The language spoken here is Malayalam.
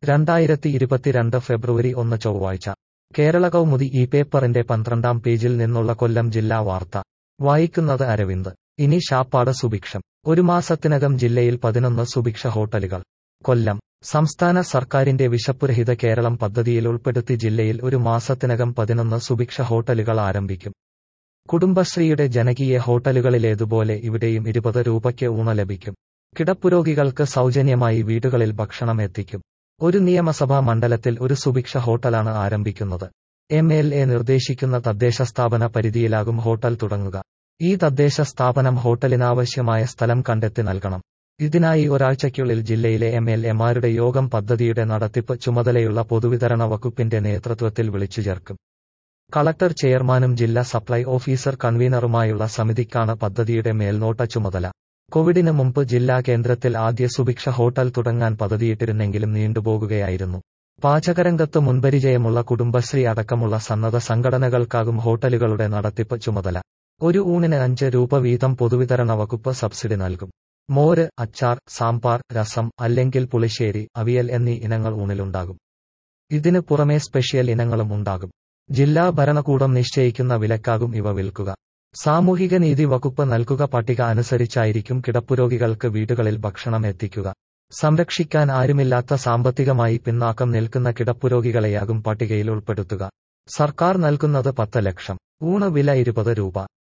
രണ്ടായിരത്തി ഇരുപത്തിരണ്ട് ഫെബ്രുവരി ഒന്ന് ചൊവ്വാഴ്ച കേരള കൗമുദി ഈ പേപ്പറിന്റെ പന്ത്രണ്ടാം പേജിൽ നിന്നുള്ള കൊല്ലം ജില്ലാ വാർത്ത വായിക്കുന്നത് അരവിന്ദ് ഇനി ശാപ്പാട് സുഭിക്ഷം ഒരു മാസത്തിനകം ജില്ലയിൽ പതിനൊന്ന് സുഭിക്ഷ ഹോട്ടലുകൾ കൊല്ലം സംസ്ഥാന സർക്കാരിന്റെ വിശപ്പുരഹിത കേരളം പദ്ധതിയിൽ ഉൾപ്പെടുത്തി ജില്ലയിൽ ഒരു മാസത്തിനകം പതിനൊന്ന് സുഭിക്ഷ ഹോട്ടലുകൾ ആരംഭിക്കും കുടുംബശ്രീയുടെ ജനകീയ ഹോട്ടലുകളിലേതുപോലെ ഇവിടെയും ഇരുപത് രൂപയ്ക്ക് ഊണ ലഭിക്കും കിടപ്പുരോഗികൾക്ക് സൗജന്യമായി വീടുകളിൽ ഭക്ഷണം എത്തിക്കും ഒരു നിയമസഭാ മണ്ഡലത്തിൽ ഒരു സുഭിക്ഷ ഹോട്ടലാണ് ആരംഭിക്കുന്നത് എം എൽ എ നിർദ്ദേശിക്കുന്ന തദ്ദേശ സ്ഥാപന പരിധിയിലാകും ഹോട്ടൽ തുടങ്ങുക ഈ തദ്ദേശ സ്ഥാപനം ഹോട്ടലിനാവശ്യമായ സ്ഥലം കണ്ടെത്തി നൽകണം ഇതിനായി ഒരാഴ്ചയ്ക്കുള്ളിൽ ജില്ലയിലെ എം എൽ എമാരുടെ യോഗം പദ്ധതിയുടെ നടത്തിപ്പ് ചുമതലയുള്ള പൊതുവിതരണ വകുപ്പിന്റെ നേതൃത്വത്തിൽ വിളിച്ചു ചേർക്കും കളക്ടർ ചെയർമാനും ജില്ലാ സപ്ലൈ ഓഫീസർ കൺവീനറുമായുള്ള സമിതിക്കാണ് പദ്ധതിയുടെ മേൽനോട്ട ചുമതല കോവിഡിന് മുമ്പ് ജില്ലാ കേന്ദ്രത്തിൽ ആദ്യ സുഭിക്ഷ ഹോട്ടൽ തുടങ്ങാൻ പദ്ധതിയിട്ടിരുന്നെങ്കിലും നീണ്ടുപോകുകയായിരുന്നു പാചകരംഗത്ത് മുൻപരിചയമുള്ള കുടുംബശ്രീ അടക്കമുള്ള സന്നദ്ധ സംഘടനകൾക്കാകും ഹോട്ടലുകളുടെ നടത്തിപ്പ് ചുമതല ഒരു ഊണിന് അഞ്ച് രൂപ വീതം പൊതുവിതരണ വകുപ്പ് സബ്സിഡി നൽകും മോര് അച്ചാർ സാമ്പാർ രസം അല്ലെങ്കിൽ പുളിശ്ശേരി അവിയൽ എന്നീ ഇനങ്ങൾ ഊണിലുണ്ടാകും ഇതിന് പുറമെ സ്പെഷ്യൽ ഇനങ്ങളും ഉണ്ടാകും ജില്ലാ ഭരണകൂടം നിശ്ചയിക്കുന്ന വിലക്കാകും ഇവ വിൽക്കുക സാമൂഹിക നീതി വകുപ്പ് നൽകുക പട്ടിക അനുസരിച്ചായിരിക്കും കിടപ്പുരോഗികൾക്ക് വീടുകളിൽ ഭക്ഷണം എത്തിക്കുക സംരക്ഷിക്കാൻ ആരുമില്ലാത്ത സാമ്പത്തികമായി പിന്നാക്കം നിൽക്കുന്ന കിടപ്പുരോഗികളെയാകും പട്ടികയിൽ ഉൾപ്പെടുത്തുക സർക്കാർ നൽകുന്നത് പത്ത് ലക്ഷം ഊണ് വില ഇരുപത് രൂപ